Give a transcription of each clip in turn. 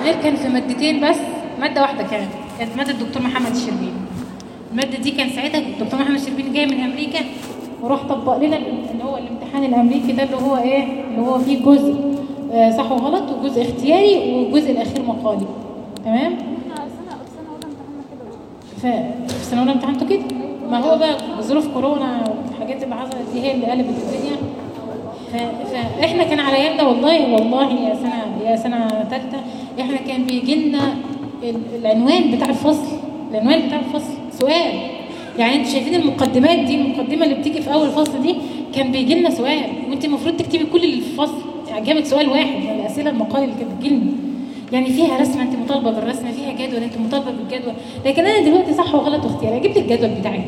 غير كان في مادتين بس ماده واحده كانت كانت ماده الدكتور محمد الشربيني الماده دي كان ساعتها الدكتور محمد الشربيني جاي من امريكا وراح طبق لنا اللي هو الامتحان الامريكي ده اللي هو ايه اللي هو فيه جزء آه، صح وغلط وجزء اختياري والجزء الاخير مقالي تمام احنا سنه سنه اولى امتحاننا كده برضه. ف- في سنه اولى امتحنتوا كده ما هو بقى ظروف كورونا والحاجات اللي حصلت دي هي اللي قلبت الدنيا ف- فاحنا كان على ايامنا والله والله يا سنه يا سنه ثالثه احنا كان بيجي لنا ال- العنوان بتاع الفصل العنوان بتاع الفصل سؤال يعني انتوا شايفين المقدمات دي المقدمه اللي بتيجي في اول فصل دي كان بيجي لنا سؤال وانت المفروض تكتبي كل اللي في الفصل يعني جابت سؤال واحد من الاسئله المقال اللي كانت بتجي لنا يعني فيها رسمه انت مطالبه بالرسمه فيها جدول انت مطالبه بالجدول لكن انا دلوقتي صح وغلط واختياري جبت الجدول بتاعي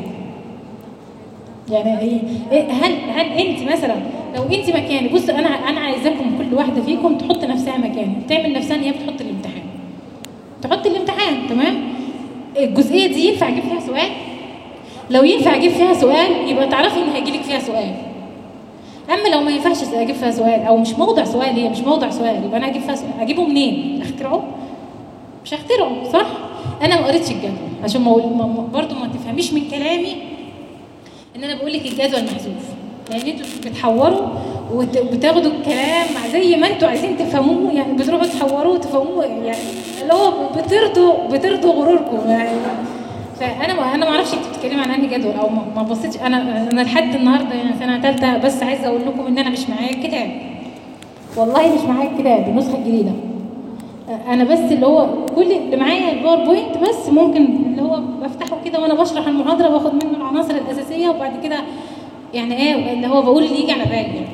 يعني هي إيه- هل هل انت مثلا لو انت مكاني بص انا انا عايزاكم كل واحده فيكم تحط نفسها مكاني تعمل نفسها ان هي بتحط الامتحان تحط الامتحان تمام الجزئيه دي ينفع اجيب فيها سؤال لو ينفع اجيب فيها سؤال يبقى تعرفي ان هيجيلك فيها سؤال اما لو ما ينفعش اجيب فيها سؤال او مش موضع سؤال هي مش موضع سؤال يبقى انا اجيب فيها سؤال اجيبه منين اخترعه مش هخترعه صح انا ما قريتش الجدول عشان ما أقول- ما- ما- برضه ما تفهميش من كلامي ان انا بقول لك الجدول محذوف لان انتوا بتحوروا وبتاخدوا الكلام زي ما انتوا عايزين تفهموه يعني بتروحوا تحوروه وتفهموه يعني اللي هو بترضوا بترضوا غروركم يعني فانا ما انا ما اعرفش انت بتتكلمي عن انهي جدول او ما ما بصيتش انا انا لحد النهارده يعني سنه ثالثه بس عايزه اقول لكم ان انا مش معايا الكتاب والله مش معايا الكتاب النسخه الجديده انا بس اللي هو كل اللي معايا الباوربوينت بس ممكن اللي هو بفتحه كده وانا بشرح المحاضره باخد منه العناصر الاساسيه وبعد كده يعني ايه اللي هو بقول اللي يجي على بالي يعني.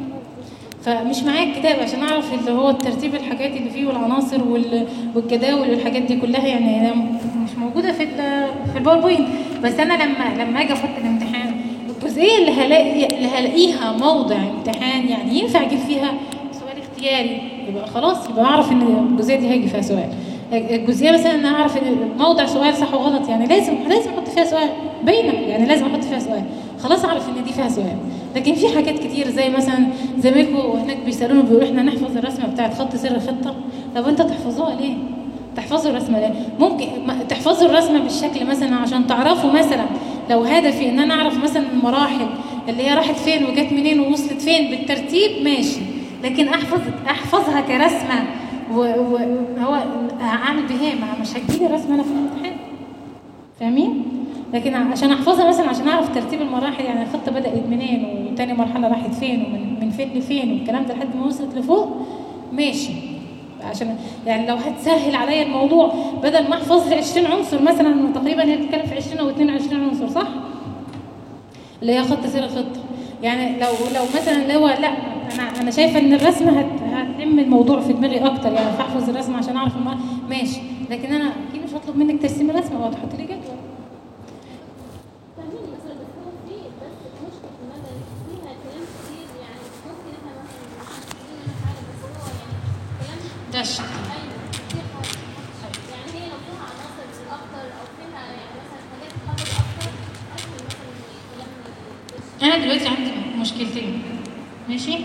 فمش معايا الكتاب عشان اعرف اللي هو الترتيب الحاجات اللي فيه والعناصر وال- والجداول والحاجات دي كلها يعني هي مش موجوده في ال- في الباوربوينت بس انا لما لما اجي احط الامتحان الجزئيه اللي هلاقي اللي هلاقيها موضع امتحان يعني ينفع اجيب فيها سؤال اختياري يبقى خلاص يبقى اعرف ان الجزئيه دي هيجي فيها سؤال الجزئيه مثلا ان اعرف ان موضع سؤال صح وغلط يعني لازم لازم احط فيها سؤال باينه يعني لازم احط فيها سؤال خلاص اعرف ان دي فيها سؤال لكن في حاجات كتير زي مثلا زميلكم هناك بيسالونا بيقولوا احنا نحفظ الرسمه بتاعت خط سر الخطه طب انت تحفظوها ليه؟ تحفظوا الرسمه ليه؟ ممكن ما- تحفظوا الرسمه بالشكل مثلا عشان تعرفوا مثلا لو هدفي ان انا اعرف مثلا المراحل اللي هي راحت فين وجت منين ووصلت فين بالترتيب ماشي لكن احفظ احفظها كرسمه وهو اعمل بها إيه؟ ما مش هتجيلي رسمه انا في الامتحان فاهمين؟ لكن عشان احفظها مثلا عشان اعرف ترتيب المراحل يعني الخطه بدات منين وتاني مرحله راحت فين ومن من فين لفين والكلام ده لحد ما وصلت لفوق ماشي عشان يعني لو هتسهل عليا الموضوع بدل ما احفظ لي 20 عنصر مثلا تقريبا هي بتتكلم في 20 او 22 عنصر صح؟ اللي هي خط سير الخطه يعني لو لو مثلا لو لا انا انا شايفه ان الرسمه هت هتلم الموضوع في دماغي اكتر يعني فاحفظ الرسمه عشان اعرف المرة. ماشي لكن انا اكيد مش هطلب منك ترسمي رسمه او تحطي لي جدول فاهمين مثلا بس هو في بس مشكلة المادة فيها كلام كتير يعني ممكن احنا مثلا مش محتاجين منها حاجة بس هو يعني كلام ده الشيء ايوه كتير حاجة يعني هي لو فيها عناصر اكتر او فيها يعني مثلا حاجات تحدد اكتر اسهل مثلا من الكلام اللي انا دلوقتي عندي مشكلتين ماشي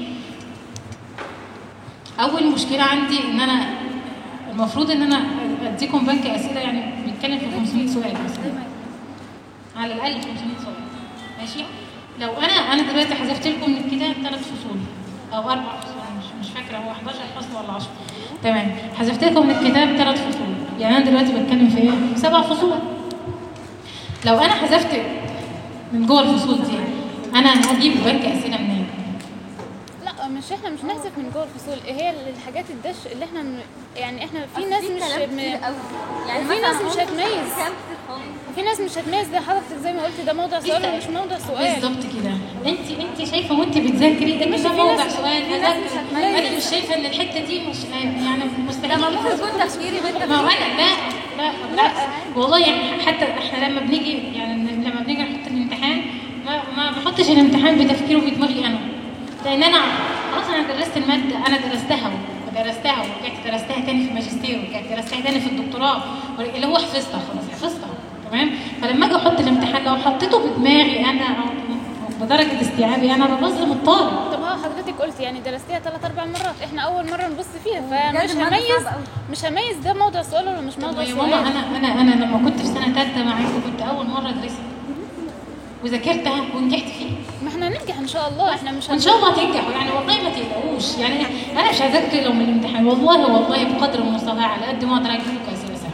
اول مشكله عندي ان انا المفروض ان انا اديكم بنك اسئله يعني بيتكلم في 500 سؤال مثلا على الاقل 500 سؤال ماشي لو انا انا دلوقتي حذفت لكم من الكتاب ثلاث فصول او اربع فصول مش مش فاكره هو 11 فصل ولا 10 تمام حذفت لكم من الكتاب ثلاث فصول يعني انا دلوقتي بتكلم في ايه سبع فصول لو انا حذفت من جوه الفصول دي انا هجيب بنك اسئله منين لا مش احنا مش نحذف من جوه الفصول هي الحاجات الدش اللي احنا م- يعني احنا في ناس مش م... يعني وفي ناس مش هتميز. كلام كتير خالص في ناس مش هتميز زي حضرتك زي ما قلتي ده موضع سؤال ومش موضع سؤال بالظبط كده انت انت شايفه وانت بتذاكري ان ماشي، ده في موضع ناس- سؤال في ناس مش هذاكر. هتميز. انا مش شايفه ان الحته دي مش يعني مستحيل لما ممكن يكون تفكيري بنت ما هو انا لا لا بالعكس والله يعني حتى احنا لما بنيجي يعني لما بنيجي نحط الامتحان ما ما بحطش الامتحان بتفكيره بدماغي انا لان انا خلاص انا درست الماده انا درستها ودرستها ورجعت درستها تاني في الماجستير ورجعت درستها تاني في الدكتوراه اللي هو حفظتها خلاص حفظتها تمام فلما اجي احط الامتحان لو حطيته بدماغي انا او بدرجه استيعابي انا بظلم الطالب طب ها حضرتك حضرتك قلت يعني درستيها ثلاث اربع مرات احنا اول مره نبص فيها فمش بجد المادة هميز صعبة أوي. مش هميز ده موضوع سؤال ولا مش موضوع يا سؤال ماما انا انا انا لما كنت في سنه ثالثه معاكم كنت اول مره ادرسها وذاكرتها ونجحت فيها ما احنا هننجح ان شاء الله احنا مش وان شاء الله تنجحوا يعني والله ما تقلقوش يعني انا مش عايزاكم تقلقوا من الامتحان والله والله بقدر المستطاع على قد ما اقدر اجيب لكم اسئله سهله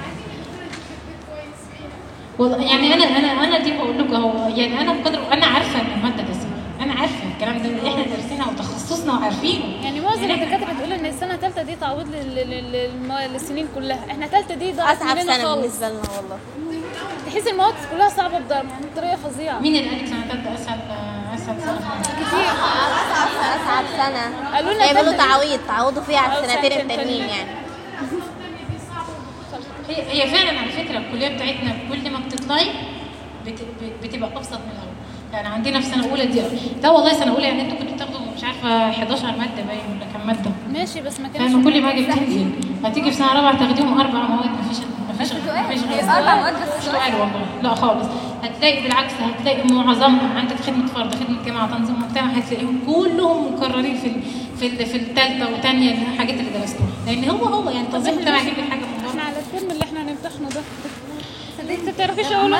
والله يعني انا انا انا دي بقول لكم اهو يعني انا بقدر انا عارفه ان الماده ده سهل انا عارفه الكلام ده احنا دارسينها وتخصصنا وعارفينه يعني معظم يعني إحنا- الدكاتره بتقول ان السنه الثالثه دي تعويض لل- لل- للم- للسنين كلها احنا ثالثه دي ضاعت اصعب مننا سنه خالص بالنسبه لنا والله تحس المواد كلها صعبه بضرب بطريقه فظيعه مين اللي قال لك سنه ثالثه اسهل اسهل سنه كتير اصعب سنه قالوا لنا هيعملوا تالتة- تعويض تعوضوا فيها على أو السنتين سنتين التانيين تانيين. يعني هي هي فعلا على فكره الكليه بتاعتنا كل ما بتطلعي بت- بت- بتبقى ابسط من الاول يعني عندنا في سنه اولى دي لا والله سنه اولى يعني انتوا كنتوا بتاخدوا مش عارفه 11 ماده باين ولا كام ماده ماشي بس ما كانش فاهمه كل ما اجي بتنزل هتيجي في سنه رابعه تاخديهم اربع مواد مفيش مفيش مفيش غير أربع مواد بس مش سؤال والله لا خالص هتلاقي بالعكس هتلاقي معظمهم عندك خدمه فرد خدمه جامعه تنظيم مجتمع هتلاقيهم كلهم مكررين في ال- في ال- في الثالثه وثانيه الحاجات اللي درستوها لان هو هو يعني تنظيم إحنا مجتمع مش- يجيب لك حاجه من احنا بره على الترم اللي احنا هنمتحنه ده انت تعرفيش اقوله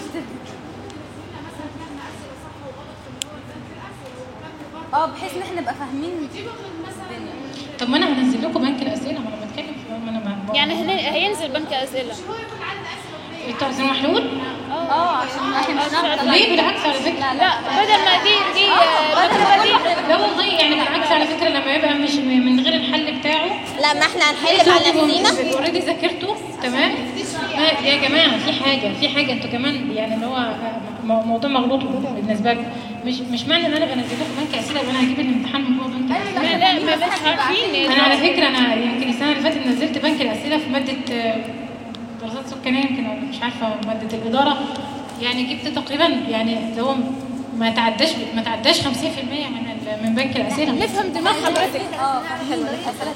اه بحيث ان احنا نبقى فاهمين طب ما انا هنزل لكم بنك الاسئله ما انا بتكلم في ما انا ما يعني هن- هينزل بنك اسئله انتوا عايزين محلول؟ اه عشان عشان مش نعرف ليه بالعكس على فكره لا بدل ما دي دي آه، الدكتوره دي لا والله يعني بالعكس على فكره لما يبقى مش من غير الحل بتاعه لا ما احنا هنحل مع نفسينا اوريدي ذاكرته تمام ما- يا جماعه في حاجه في حاجه انتوا كمان يعني اللي هو مو- موضوع مغلوط بالنسبه لكم مش مش معنى ان انا بنزل لكم بنك اسئله يبقى انا هجيب الامتحان من جوه بنك لا الاسئله لا ما مش عارفين انا على فكره انا يمكن السنه اللي فاتت نزلت بنك الاسئله في ماده آه، دراسات سكانيه يمكن ولا مش عارفه ماده الاداره يعني جبت تقريبا يعني اللي هو ما تعداش ما تعداش 50% من ال- من بنك الاسئله نفهم دماغ حضرتك اه حلو الاسئله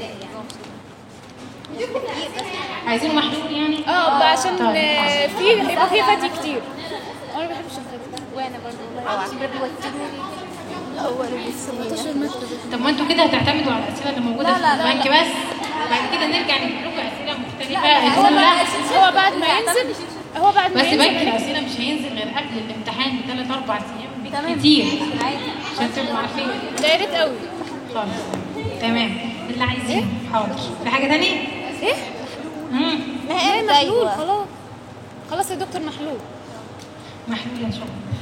عايزين محلول يعني اه عشان طيب. آه، في يبقى في فتي كتير انا ما بحبش الفتي وانا برضه والله هو اللي بيسمينا 16 متر طب ما انتوا كده هتعتمدوا على الاسئله اللي موجوده لا، في لا، لا، البنك بس بعد كده نرجع نجيب لكم اسئله مختلفه هو إنه لا بعد هو بعد ما ينزل هو بعد ما بس بنك ينزل الاسئله مش هينزل غير قبل الامتحان بثلاث اربع ايام تمام. كتير عادي عشان تبقوا عارفين ده يا ريت قوي خالص تمام اللي عايزينه حاضر في حاجه ثانيه؟ ايه امم ما هي محلول ايوه خلاص خلاص يا دكتور محلول محلول ان شاء الله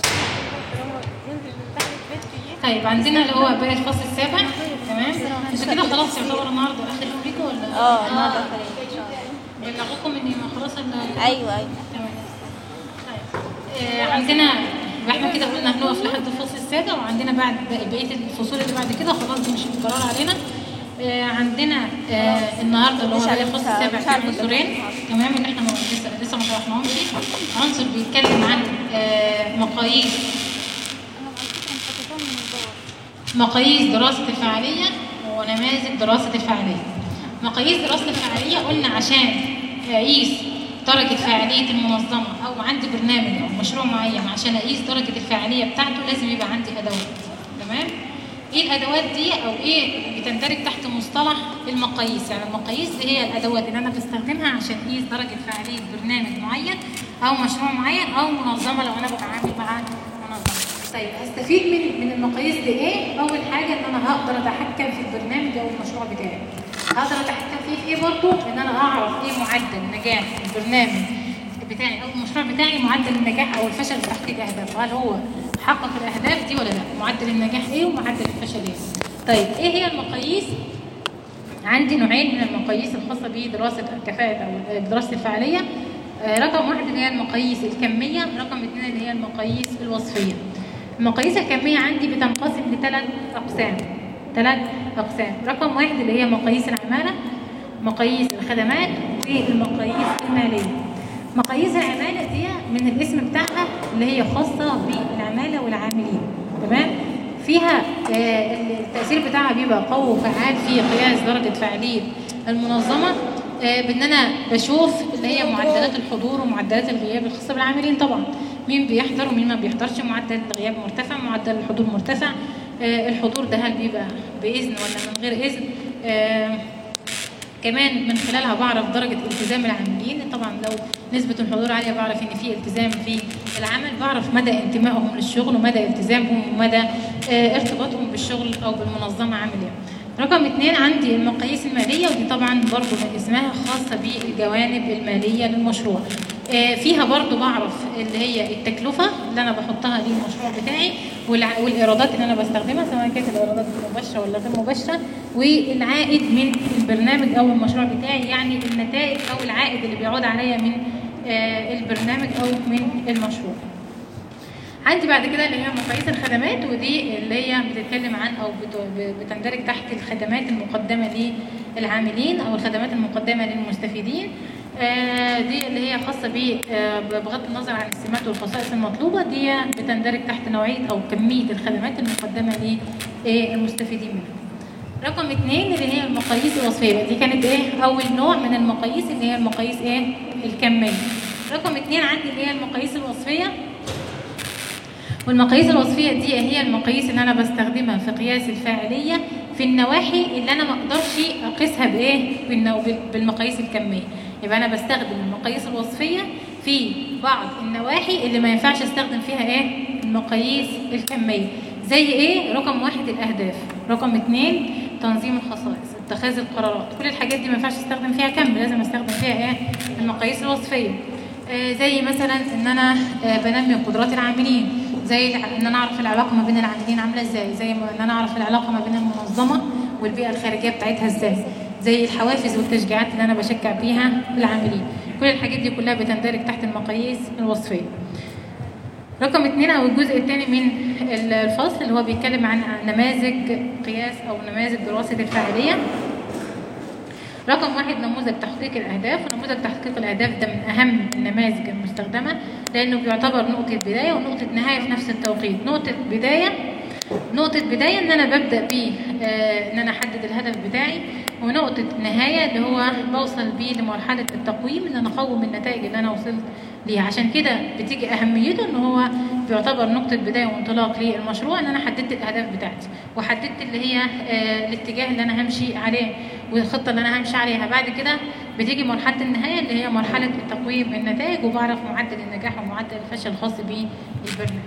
طيب عندنا اللي هو باقي الفصل السابع تمام انتوا كده خلاص يعتبر النهارده اخر يوم ليكوا ولا اه النهارده خير ان شاء الله بلغوكم ان ما خلاص ال- ايوه ايوه تمام طيب آه، عندنا يبقى احنا كده قلنا هنقف لحد الفصل السابع وعندنا بعد بقيه الفصول اللي بعد كده خلاص دي مش قرار علينا آه، عندنا آه، النهارده اللي هو مش باقي عارف- الفصل مش السابع عارف- في عنصرين تمام اللي احنا ما- لسه لسه ما شرحناهمش عنصر بيتكلم عن آه، مقاييس مقاييس دراسة الفعالية ونماذج دراسة الفعالية مقاييس دراسة الفعالية قلنا عشان أقيس درجة فاعلية المنظمة أو عندي برنامج أو مشروع معين عشان أقيس درجة الفعالية بتاعته لازم يبقى عندي أدوات تمام؟ ايه الادوات دي او ايه بتندرج تحت مصطلح المقاييس يعني المقاييس دي هي الادوات اللي انا بستخدمها عشان اقيس درجه فعاليه برنامج معين او مشروع معين او منظمه لو انا بتعامل مع منظمه طيب هستفيد من من المقاييس دي ايه اول حاجه ان انا هقدر اتحكم في البرنامج او المشروع بتاعي هقدر اتحكم فيه في ايه برضه ان انا اعرف ايه معدل نجاح البرنامج بتاعي او المشروع بتاعي معدل النجاح او الفشل في تحقيق اهدافه هل هو حقق الاهداف دي ولا لا معدل النجاح ايه ومعدل الفشل ايه طيب ايه هي المقاييس عندي نوعين من المقاييس الخاصه بدراسه الكفاءه او دراسه الفعاليه آه، رقم واحد اللي هي المقاييس الكميه رقم اثنين اللي هي المقاييس الوصفيه المقاييس الكميه عندي بتنقسم لثلاث اقسام ثلاث اقسام رقم واحد اللي هي مقاييس العماله مقاييس الخدمات والمقاييس الماليه مقاييس العماله دي من الاسم بتاعها اللي هي خاصه بالعماله والعاملين تمام فيها آه، التاثير بتاعها بيبقى قوي وفعال في قياس درجه فعاليه المنظمه آه، بان انا بشوف اللي هي معدلات الحضور ومعدلات الغياب الخاصه بالعاملين طبعا مين بيحضر ومين ما بيحضرش معدل الغياب مرتفع معدل الحضور مرتفع آه، الحضور ده هل بيبقى باذن ولا من غير اذن آه، كمان من خلالها بعرف درجة التزام العاملين طبعا لو نسبة الحضور عالية بعرف ان في التزام في العمل بعرف مدى انتمائهم للشغل ومدى التزامهم ومدى آه، ارتباطهم بالشغل او بالمنظمة عامل ايه رقم اثنين عندي المقاييس المالية ودي طبعا برضو من اسمها خاصة بالجوانب المالية للمشروع آه، فيها برضو بعرف اللي هي التكلفة اللي أنا بحطها للمشروع بتاعي والع- والإيرادات اللي أنا بستخدمها سواء كانت الإيرادات مباشرة ولا غير مباشرة والعائد من البرنامج أو المشروع بتاعي يعني النتائج أو العائد اللي بيعود عليا من آه، البرنامج أو من المشروع عندي بعد كده اللي هي مقاييس الخدمات ودي اللي هي بتتكلم عن او بت- بتندرج تحت الخدمات المقدمه للعاملين او الخدمات المقدمه للمستفيدين آه، دي اللي هي خاصه ب آه، بغض النظر عن السمات والخصائص المطلوبه دي بتندرج تحت نوعيه او كميه الخدمات المقدمه للمستفيدين منها. رقم اثنين اللي هي المقاييس الوصفيه دي كانت ايه اول نوع من المقاييس اللي هي المقاييس ايه الكميه رقم اثنين عندي اللي هي المقاييس الوصفيه والمقاييس الوصفيه دي هي المقاييس اللي انا بستخدمها في قياس الفاعليه في النواحي اللي انا ما اقدرش اقيسها بايه بالنو- بال- بالمقاييس الكميه يبقى انا بستخدم المقاييس الوصفيه في بعض النواحي اللي ما ينفعش استخدم فيها ايه المقاييس الكميه زي ايه رقم واحد الاهداف رقم اتنين تنظيم الخصائص اتخاذ القرارات كل الحاجات دي ما ينفعش استخدم فيها كم لازم استخدم فيها ايه المقاييس الوصفيه آه، زي مثلا ان انا آه، بنمي قدرات العاملين زي الع- ان انا اعرف العلاقه ما بين العاملين عامله ازاي زي ما ان انا اعرف العلاقه ما بين المنظمه والبيئه الخارجيه بتاعتها ازاي زي الحوافز والتشجيعات اللي انا بشجع بيها العاملين كل الحاجات دي كلها بتندرج تحت المقاييس الوصفيه رقم اثنين او الجزء الثاني من الفصل اللي هو بيتكلم عن نماذج قياس او نماذج دراسه الفاعليه رقم واحد نموذج تحقيق الأهداف ونموذج تحقيق الأهداف ده من أهم النماذج المستخدمة لأنه بيعتبر نقطة بداية ونقطة نهاية في نفس التوقيت نقطة بداية نقطة بداية إن أنا ببدأ بيه آه، إن أنا أحدد الهدف بتاعي ونقطة نهاية اللي هو بوصل بيه لمرحلة التقويم إن أنا أقوم النتائج اللي أنا وصلت ليها عشان كده بتيجي أهميته إن هو بيعتبر نقطة بداية وانطلاق للمشروع إن أنا حددت الأهداف بتاعتي وحددت اللي هي آه، الاتجاه اللي أنا همشي عليه والخطة اللي أنا همشي عليها بعد كده بتيجي مرحلة النهاية اللي هي مرحلة تقويم النتائج وبعرف معدل النجاح ومعدل الفشل الخاص بالبرنامج.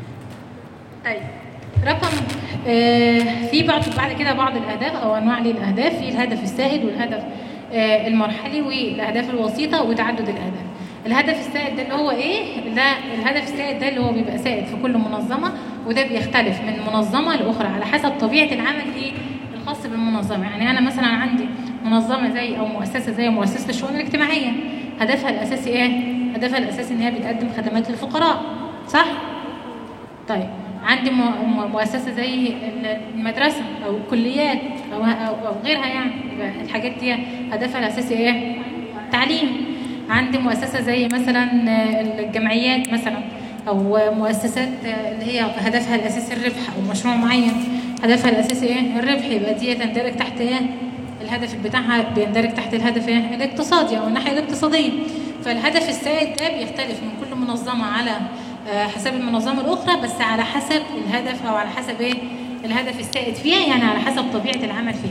طيب رقم آه في بعض بعد كده بعض الاهداف او انواع للاهداف في الهدف السائد والهدف آه المرحلي والاهداف الوسيطه وتعدد الاهداف الهدف السائد ده اللي هو ايه ده الهدف السائد ده اللي هو بيبقى سائد في كل منظمه وده بيختلف من منظمه لاخرى على حسب طبيعه العمل ايه الخاص بالمنظمه يعني انا مثلا عندي منظمه زي او مؤسسه زي مؤسسه الشؤون الاجتماعيه هدفها الاساسي ايه هدفها الاساسي ان هي بتقدم خدمات للفقراء صح طيب عندي م- م- مؤسسه زي المدرسه او الكليات او او, أو غيرها يعني يبقى الحاجات دي هدفها الاساسي ايه تعليم عندي مؤسسه زي مثلا الجمعيات مثلا او مؤسسات اللي هي هدفها الاساسي الربح او مشروع معين هدفها الاساسي ايه الربح يبقى دي تندرج تحت ايه الهدف بتاعها بيندرج تحت الهدف ايه الاقتصادي او الناحيه الاقتصاديه فالهدف السائد ده بيختلف من كل منظمه على آه، حسب المنظمه الاخرى بس على حسب الهدف او على حسب ايه الهدف السائد فيها يعني على حسب طبيعه العمل فيها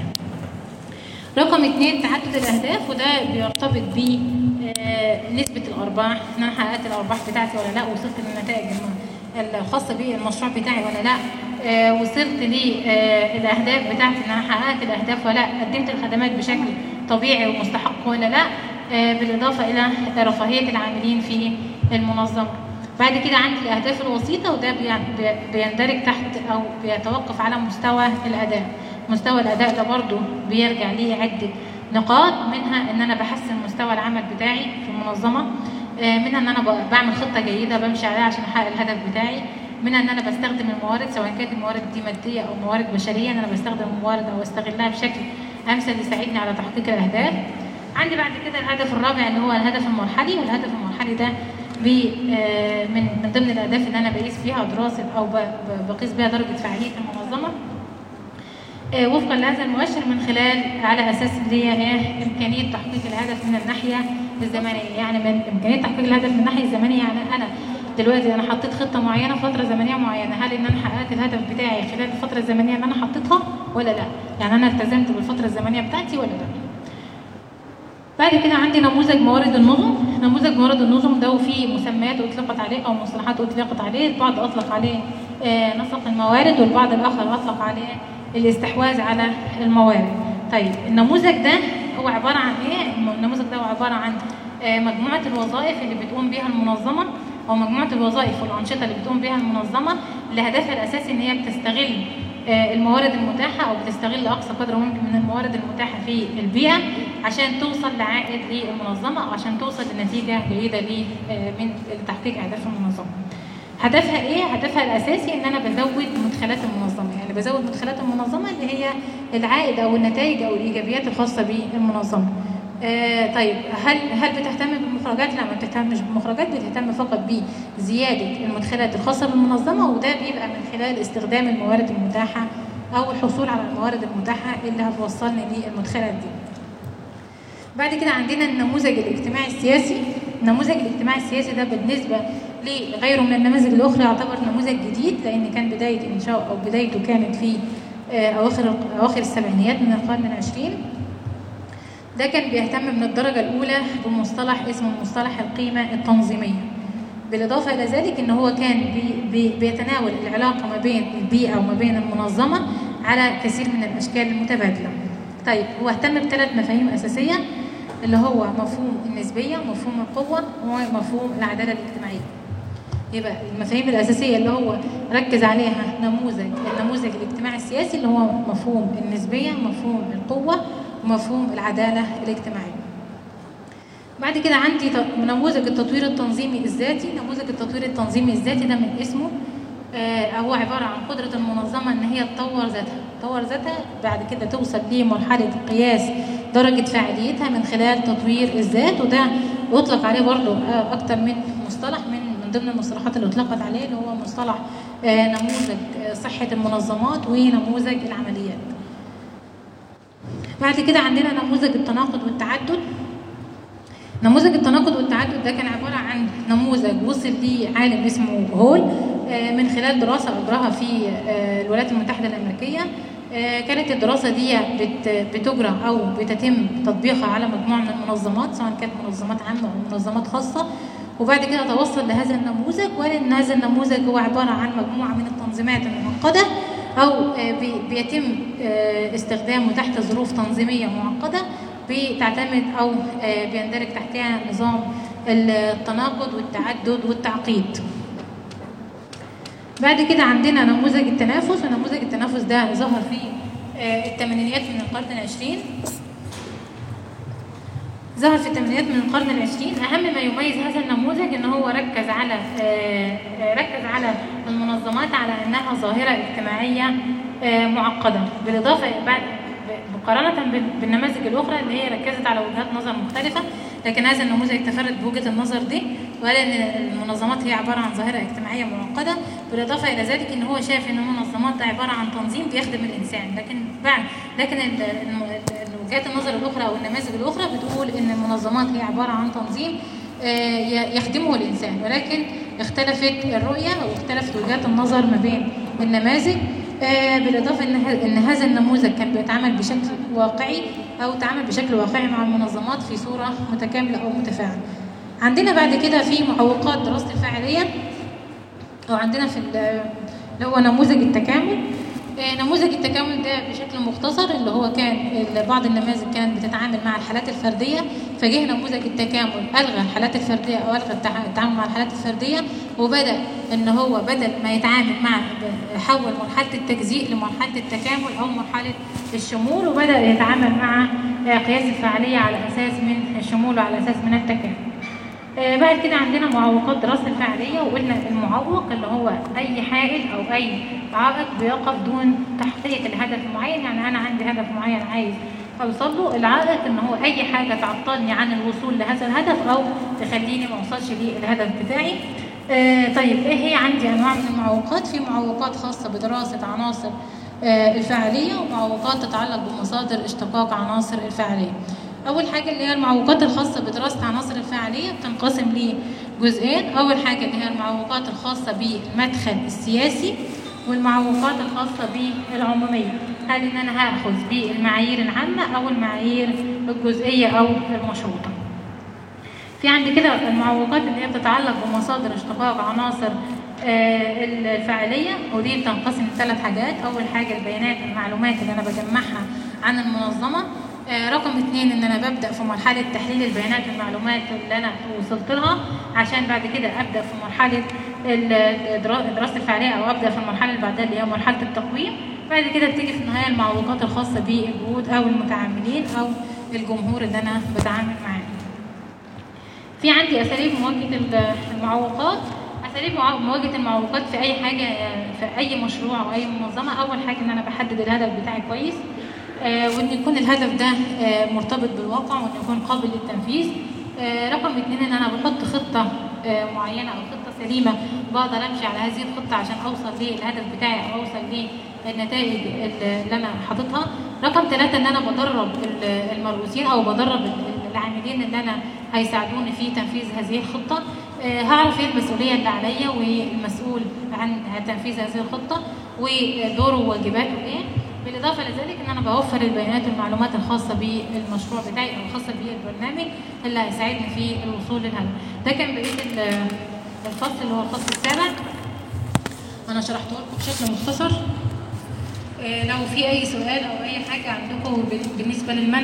رقم اثنين تعدد الاهداف وده بيرتبط ب آه، نسبه الارباح ان انا حققت الارباح بتاعتي ولا لا وصلت للنتائج الم- الخاصه بالمشروع بتاعي ولا لا آه، وصلت للاهداف بتاعتي ان انا حققت الاهداف ولا لا قدمت الخدمات بشكل طبيعي ومستحق ولا لا آه، بالاضافه الى رفاهيه العاملين في المنظمه بعد كده عندي الاهداف الوسيطه وده بي- بي- بيندرج تحت او بيتوقف على مستوى الاداء مستوى الاداء ده برضو بيرجع ليه عده نقاط منها ان انا بحسن مستوى العمل بتاعي في المنظمه آه، منها ان انا ب- بعمل خطه جيده بمشي عليها عشان احقق الهدف بتاعي منها ان انا بستخدم الموارد سواء كانت الموارد دي ماديه او موارد بشريه ان انا بستخدم الموارد او استغلها بشكل امثل يساعدني على تحقيق الاهداف عندي بعد كده الهدف الرابع اللي هو الهدف المرحلي والهدف المرحلي ده بي آه، من من ضمن الاهداف اللي انا بقيس بيها دراسه او ب- ب- بقيس بيها درجه فعاليه المنظمه آه، وفقا لهذا المؤشر من خلال على اساس اللي هي ايه امكانيه تحقيق الهدف من الناحيه الزمنيه يعني من امكانيه تحقيق الهدف من الناحيه الزمنيه يعني انا دلوقتي انا حطيت خطه معينه فتره زمنيه معينه هل ان انا حققت الهدف بتاعي خلال الفتره الزمنيه اللي انا حطيتها ولا لا يعني انا التزمت بالفتره الزمنيه بتاعتي ولا لا بعد كده عندي نموذج موارد النظم نموذج موارد النظم ده وفيه مسميات اطلقت عليه او مصطلحات اطلقت عليه البعض اطلق عليه آه، نسق الموارد والبعض الاخر اطلق عليه الاستحواذ على الموارد طيب النموذج ده هو عباره عن ايه النموذج ده هو عباره عن آه، مجموعه الوظائف اللي بتقوم بها المنظمه او مجموعه الوظائف والانشطه اللي بتقوم بها المنظمه اللي هدفها الاساسي ان هي بتستغل آه، الموارد المتاحه او بتستغل اقصى قدر ممكن من الموارد المتاحه في البيئه عشان توصل لعائد للمنظمه او عشان توصل لنتيجه جيده ل- آه، من لتحقيق اهداف المنظمه. هدفها ايه؟ هدفها الاساسي ان انا بزود مدخلات المنظمه، يعني بزود مدخلات المنظمه اللي هي العائد او النتائج او الايجابيات الخاصه بالمنظمه. آه طيب هل هل بتهتم بالمخرجات؟ لا ما بتهتمش بالمخرجات بتهتم فقط بزياده المدخلات الخاصه بالمنظمه وده بيبقى من خلال استخدام الموارد المتاحه او الحصول على الموارد المتاحه اللي هتوصلني للمدخلات دي. بعد كده عندنا النموذج الاجتماعي السياسي النموذج الاجتماعي السياسي ده بالنسبة لغيره من النماذج الأخرى يعتبر نموذج جديد لأن كان بداية إنشاء أو بدايته كانت في آه، أواخر أواخر السبعينيات من القرن العشرين ده كان بيهتم من الدرجة الأولى بمصطلح اسمه مصطلح القيمة التنظيمية بالإضافة إلى ذلك إن هو كان بي بي بيتناول العلاقة ما بين البيئة وما بين المنظمة على كثير من الأشكال المتبادلة طيب هو اهتم بثلاث مفاهيم أساسية اللي هو مفهوم النسبية ومفهوم القوة ومفهوم العدالة الاجتماعية يبقى المفاهيم الأساسية اللي هو ركز عليها نموذج النموذج الاجتماعي السياسي اللي هو مفهوم النسبية مفهوم القوة ومفهوم العدالة الاجتماعية بعد كده عندي ت- نموذج التطوير التنظيمي الذاتي نموذج التطوير التنظيمي الذاتي ده من اسمه آه، هو عبارة عن قدرة المنظمة إن هي تطور ذاتها تطور ذاتها بعد كده توصل لمرحلة قياس درجة فاعليتها من خلال تطوير الذات وده يطلق عليه برضه آه، أكتر من مصطلح من من ضمن المصطلحات اللي أطلقت عليه اللي هو مصطلح آه، نموذج آه، صحة المنظمات ونموذج العمليات بعد كده عندنا نموذج التناقض والتعدد نموذج التناقض والتعدد ده كان عبارة عن نموذج وصل ليه عالم اسمه هول آه، من خلال دراسة أجراها في آه، الولايات المتحدة الأمريكية آه، كانت الدراسة دي بت- بتجرى أو بتتم تطبيقها على مجموعة من المنظمات سواء كانت منظمات عامة أو منظمات خاصة وبعد كده توصل لهذا النموذج وأن هذا النموذج هو عبارة عن مجموعة من التنظيمات المعقدة أو آه، بي- بيتم آه، استخدامه تحت ظروف تنظيمية معقدة بتعتمد أو آه، بيندرج تحتها نظام التناقض والتعدد والتعقيد بعد كده عندنا نموذج التنافس ونموذج التنافس ده ظهر في آه، الثمانينيات من القرن العشرين ظهر في الثمانينات من القرن العشرين أهم ما يميز هذا النموذج إن هو ركز على آه، آه، ركز على المنظمات على أنها ظاهرة اجتماعية آه، معقدة بالإضافة بعد مقارنة بال- بالنماذج الأخرى اللي هي ركزت على وجهات نظر مختلفة لكن هذا النموذج تفرد بوجهة النظر دي وقال إن المنظمات هي عبارة عن ظاهرة اجتماعية معقدة بالإضافة إلى ذلك إن هو شايف إن المنظمات عبارة عن تنظيم بيخدم الإنسان لكن بعد لكن ال- الم- ال- وجهات النظر الأخرى أو النماذج الأخرى بتقول إن المنظمات هي عبارة عن تنظيم آه، ي- يخدمه الإنسان ولكن اختلفت الرؤية واختلفت وجهات النظر ما بين النماذج آه، بالإضافة إن ه- إن هذا النموذج كان بيتعامل بشكل واقعي أو تعامل بشكل واقعي مع المنظمات في صورة متكاملة أو متفاعلة. عندنا بعد كده في معوقات دراسة الفاعلية أو عندنا في ال- اللي هو نموذج التكامل آه، نموذج التكامل ده بشكل مختصر اللي هو كان ال- بعض النماذج كانت بتتعامل مع الحالات الفردية فجه نموذج التكامل ألغى الحالات الفردية أو ألغى التع- التعامل مع الحالات الفردية وبدأ إن هو بدل ما يتعامل مع حول مرحلة التجزيء لمرحلة التكامل أو مرحلة الشمول وبدأ يتعامل مع آه، قياس الفاعلية على أساس من الشمول وعلى أساس من التكامل آه، بعد كده عندنا معوقات دراسة الفاعلية وقلنا المعوق اللي هو أي حائل أو أي عائق بيقف دون تحقيق الهدف المعين يعني أنا عندي هدف معين عايز أوصل له العائق إن هو أي حاجة تعطلني عن الوصول لهذا الهدف أو تخليني ما أوصلش للهدف بتاعي آه، طيب إيه هي عندي أنواع من المعوقات في معوقات خاصة بدراسة عناصر آه، الفاعلية ومعوقات تتعلق بمصادر اشتقاق عناصر الفاعلية اول حاجه اللي هي المعوقات الخاصه بدراسه عناصر الفاعليه بتنقسم لجزئين اول حاجه اللي هي المعوقات الخاصه بالمدخل السياسي والمعوقات الخاصه بالعموميه هل ان انا هاخذ بالمعايير العامه او المعايير الجزئيه او المشروطه في عندي كده المعوقات اللي هي بتتعلق بمصادر اشتقاق عناصر آه، الفاعليه ودي بتنقسم لثلاث حاجات اول حاجه البيانات المعلومات اللي انا بجمعها عن المنظمه آه، رقم اثنين ان انا ببدا في مرحله تحليل البيانات المعلومات اللي انا وصلت لها عشان بعد كده ابدا في مرحله ال- درا- دراسه الفعاليه او ابدا في المرحله اللي بعدها اللي هي مرحله التقويم بعد كده بتيجي في النهايه المعوقات الخاصه بالجهود او المتعاملين او الجمهور اللي انا بتعامل معاه في عندي اساليب مواجهه ال- المعوقات اساليب مع- مواجهه المعوقات في اي حاجه في اي مشروع او اي منظمه اول حاجه ان انا بحدد الهدف بتاعي كويس آه، وان يكون الهدف ده آه، مرتبط بالواقع وان يكون قابل للتنفيذ آه، رقم اثنين ان انا بحط خطه آه، معينه او خطه سليمه بقدر امشي على هذه الخطه عشان اوصل للهدف بتاعي او اوصل للنتائج اللي انا حاططها رقم ثلاثة ان انا بدرب ال- المرؤوسين او بدرب ال- العاملين اللي انا هيساعدوني في تنفيذ هذه الخطه آه، هعرف ايه المسؤوليه اللي عليا والمسؤول عن تنفيذ هذه الخطه ودوره وواجباته ايه بالاضافه لذلك ان انا بوفر البيانات والمعلومات الخاصه بالمشروع بتاعي او الخاصه بالبرنامج اللي هيساعدني في الوصول للهدف ده كان بقيه ال- الفصل اللي هو الفصل السابع انا شرحته لكم بشكل مختصر آه، لو في اي سؤال او اي حاجه عندكم بالنسبه للمنهج